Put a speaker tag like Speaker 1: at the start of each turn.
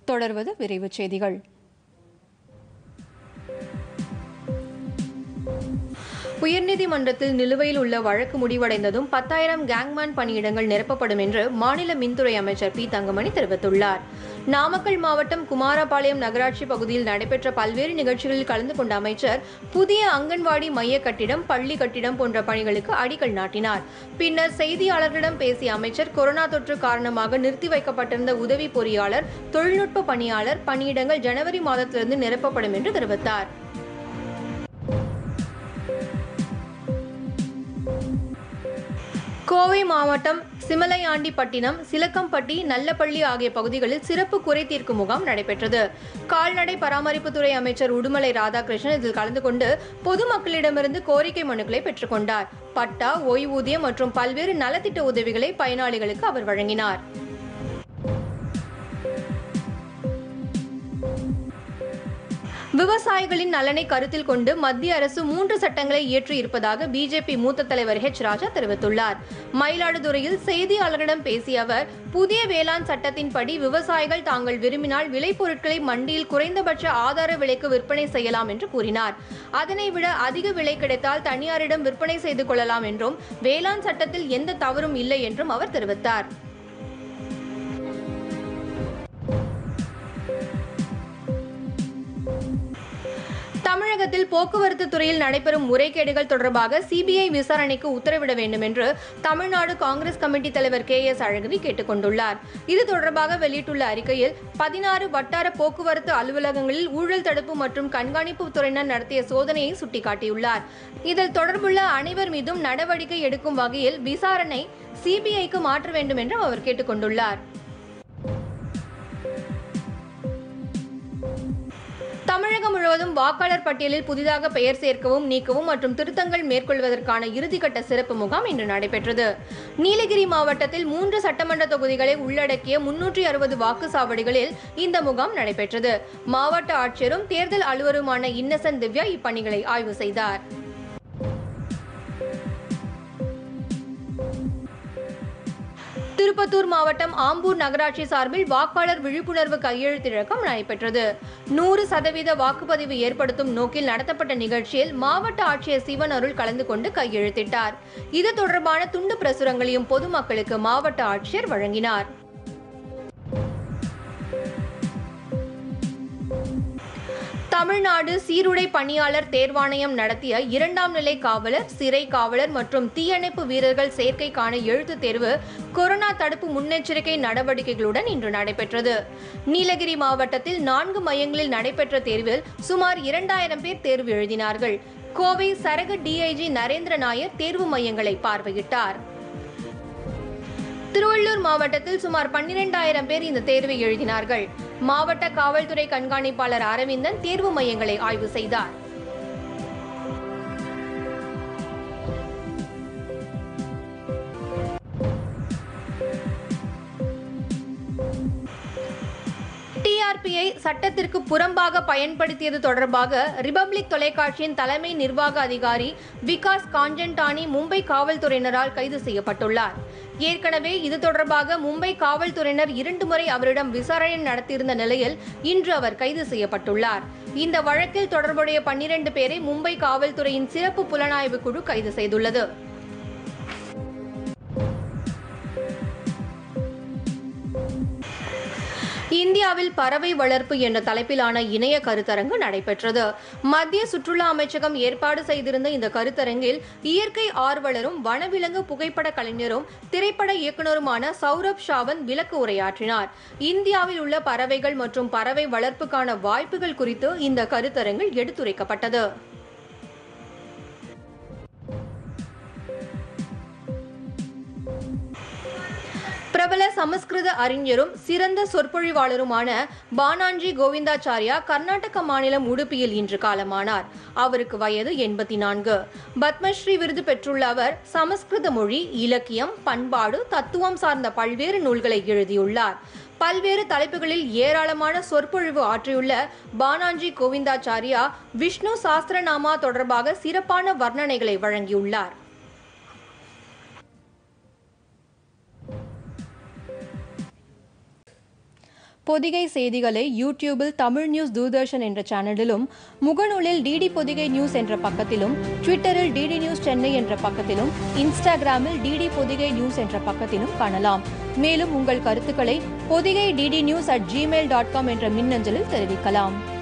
Speaker 1: தொடர்வது விரைவுச் செய்திகள் உயர்நீதிமன்றத்தில் நிலுவையில் உள்ள வழக்கு முடிவடைந்ததும் பத்தாயிரம் கேங்மேன் பணியிடங்கள் நிரப்பப்படும் என்று மாநில மின்துறை அமைச்சர் பி தங்கமணி தெரிவித்துள்ளார் நாமக்கல் மாவட்டம் குமாரபாளையம் நகராட்சி பகுதியில் நடைபெற்ற பல்வேறு நிகழ்ச்சிகளில் கலந்து கொண்ட அமைச்சர் புதிய அங்கன்வாடி மைய கட்டிடம் பள்ளி கட்டிடம் போன்ற பணிகளுக்கு அடிக்கல் நாட்டினார் பின்னர் செய்தியாளர்களிடம் பேசிய அமைச்சர் கொரோனா தொற்று காரணமாக நிறுத்தி வைக்கப்பட்டிருந்த உதவி பொறியாளர் தொழில்நுட்ப பணியாளர் பணியிடங்கள் ஜனவரி மாதத்திலிருந்து நிரப்பப்படும் என்று தெரிவித்தார் கோவை மாவட்டம் சிமலையாண்டிப்பட்டினம் சிலக்கம்பட்டி நல்லப்பள்ளி ஆகிய பகுதிகளில் சிறப்பு குறை தீர்க்கும் முகாம் நடைபெற்றது கால்நடை பராமரிப்புத்துறை அமைச்சர் உடுமலை ராதாகிருஷ்ணன் இதில் கலந்து கொண்டு பொதுமக்களிடமிருந்து கோரிக்கை மனுக்களை பெற்றுக்கொண்டார் பட்டா ஓய்வூதியம் மற்றும் பல்வேறு நலத்திட்ட உதவிகளை பயனாளிகளுக்கு அவர் வழங்கினார் விவசாயிகளின் நலனை கருத்தில் கொண்டு மத்திய அரசு மூன்று சட்டங்களை இயற்றி இருப்பதாக பிஜேபி மூத்த தலைவர் ஹெச் ராஜா தெரிவித்துள்ளார் மயிலாடுதுறையில் செய்தியாளர்களிடம் பேசிய அவர் புதிய வேளாண் சட்டத்தின்படி விவசாயிகள் தாங்கள் விரும்பினால் விளைபொருட்களை மண்டியில் குறைந்தபட்ச ஆதார விலைக்கு விற்பனை செய்யலாம் என்று கூறினார் அதனை விட அதிக விலை கிடைத்தால் தனியாரிடம் விற்பனை செய்து கொள்ளலாம் என்றும் வேளாண் சட்டத்தில் எந்த தவறும் இல்லை என்றும் அவர் தெரிவித்தார் தமிழகத்தில் போக்குவரத்து துறையில் நடைபெறும் முறைகேடுகள் தொடர்பாக சிபிஐ விசாரணைக்கு உத்தரவிட வேண்டும் என்று தமிழ்நாடு காங்கிரஸ் கமிட்டி தலைவர் கே எஸ் அழகிரி கேட்டுக் கொண்டுள்ளார் இது தொடர்பாக வெளியிட்டுள்ள அறிக்கையில் பதினாறு வட்டார போக்குவரத்து அலுவலகங்களில் ஊழல் தடுப்பு மற்றும் கண்காணிப்பு துறையினர் நடத்திய சோதனையை சுட்டிக்காட்டியுள்ளார் இதில் தொடர்புள்ள அனைவர் மீதும் நடவடிக்கை எடுக்கும் வகையில் விசாரணை சிபிஐக்கு மாற்ற வேண்டும் என்றும் அவர் கேட்டுக் கொண்டுள்ளார் தமிழகம் முழுவதும் வாக்காளர் பட்டியலில் புதிதாக பெயர் சேர்க்கவும் நீக்கவும் மற்றும் திருத்தங்கள் மேற்கொள்வதற்கான இறுதிக்கட்ட சிறப்பு முகாம் இன்று நடைபெற்றது நீலகிரி மாவட்டத்தில் மூன்று சட்டமன்ற தொகுதிகளை உள்ளடக்கிய முன்னூற்றி அறுபது வாக்குச்சாவடிகளில் இந்த முகாம் நடைபெற்றது மாவட்ட ஆட்சியரும் தேர்தல் அலுவலருமான இன்னசென்ட் திவ்யா இப்பணிகளை ஆய்வு செய்தார் திருப்பத்தூர் மாவட்டம் ஆம்பூர் நகராட்சி சார்பில் வாக்காளர் விழிப்புணர்வு கையெழுத்திழக்கம் நடைபெற்றது நூறு சதவீத வாக்குப்பதிவு ஏற்படுத்தும் நோக்கில் நடத்தப்பட்ட நிகழ்ச்சியில் மாவட்ட ஆட்சியர் சிவன் அருள் கலந்து கொண்டு கையெழுத்திட்டார் இது தொடர்பான துண்டு பிரசுரங்களையும் பொதுமக்களுக்கு மாவட்ட ஆட்சியர் வழங்கினார் தமிழ்நாடு சீருடை பணியாளர் தேர்வாணையம் நடத்திய இரண்டாம் நிலை காவலர் சிறை காவலர் மற்றும் தீயணைப்பு வீரர்கள் சேர்க்கைக்கான எழுத்துத் தேர்வு கொரோனா தடுப்பு முன்னெச்சரிக்கை நடவடிக்கைகளுடன் இன்று நடைபெற்றது நீலகிரி மாவட்டத்தில் நான்கு மையங்களில் நடைபெற்ற தேர்வில் சுமார் இரண்டாயிரம் பேர் தேர்வு எழுதினார்கள் கோவை சரக டிஐஜி நரேந்திர நாயர் தேர்வு மையங்களை பார்வையிட்டார் திருவள்ளூர் மாவட்டத்தில் சுமார் பன்னிரெண்டாயிரம் பேர் இந்த தேர்வை எழுதினார்கள் மாவட்ட காவல்துறை கண்காணிப்பாளர் அரவிந்தன் தேர்வு மையங்களை ஆய்வு செய்தார் டிஆர்பியை சட்டத்திற்கு புறம்பாக பயன்படுத்தியது தொடர்பாக ரிபப்ளிக் தொலைக்காட்சியின் தலைமை நிர்வாக அதிகாரி விகாஸ் காஞ்சன்டானி மும்பை காவல்துறையினரால் கைது செய்யப்பட்டுள்ளார் ஏற்கனவே இது தொடர்பாக மும்பை காவல்துறையினர் இரண்டு முறை அவரிடம் விசாரணை நடத்தியிருந்த நிலையில் இன்று அவர் கைது செய்யப்பட்டுள்ளார் இந்த வழக்கில் தொடர்புடைய பன்னிரண்டு பேரை மும்பை காவல்துறையின் சிறப்பு புலனாய்வு குழு கைது செய்துள்ளது இந்தியாவில் பறவை வளர்ப்பு என்ற தலைப்பிலான இணைய கருத்தரங்கு நடைபெற்றது மத்திய சுற்றுலா அமைச்சகம் ஏற்பாடு செய்திருந்த இந்த கருத்தரங்கில் இயற்கை ஆர்வலரும் வனவிலங்கு புகைப்பட கலைஞரும் திரைப்பட இயக்குனருமான சௌரப் ஷாவந்த் விளக்கு உரையாற்றினார் இந்தியாவில் உள்ள பறவைகள் மற்றும் பறவை வளர்ப்புக்கான வாய்ப்புகள் குறித்து இந்த கருத்தரங்கில் எடுத்துரைக்கப்பட்டது பிரபல சமஸ்கிருத அறிஞரும் சிறந்த சொற்பொழிவாளருமான பானாஞ்சி கோவிந்தாச்சாரியா கர்நாடக மாநிலம் உடுப்பியில் இன்று காலமானார் அவருக்கு வயது எண்பத்தி நான்கு பத்மஸ்ரீ விருது பெற்றுள்ள அவர் சமஸ்கிருத மொழி இலக்கியம் பண்பாடு தத்துவம் சார்ந்த பல்வேறு நூல்களை எழுதியுள்ளார் பல்வேறு தலைப்புகளில் ஏராளமான சொற்பொழிவு ஆற்றியுள்ள பானாஞ்சி கோவிந்தாச்சாரியா விஷ்ணு சாஸ்திரநாமா தொடர்பாக சிறப்பான வர்ணனைகளை வழங்கியுள்ளார் பொதிகை செய்திகளை யூடியூபில் தமிழ் நியூஸ் தூர்தர்ஷன் என்ற சேனலிலும் முகநூலில் டிடி பொதிகை நியூஸ் என்ற பக்கத்திலும் ட்விட்டரில் டிடி நியூஸ் சென்னை என்ற பக்கத்திலும் இன்ஸ்டாகிராமில் டிடி பொதிகை நியூஸ் என்ற பக்கத்திலும் காணலாம் மேலும் உங்கள் கருத்துக்களை Pothigai DD news at Gmail dot com என்ற மின்னஞ்சலில் தெரிவிக்கலாம்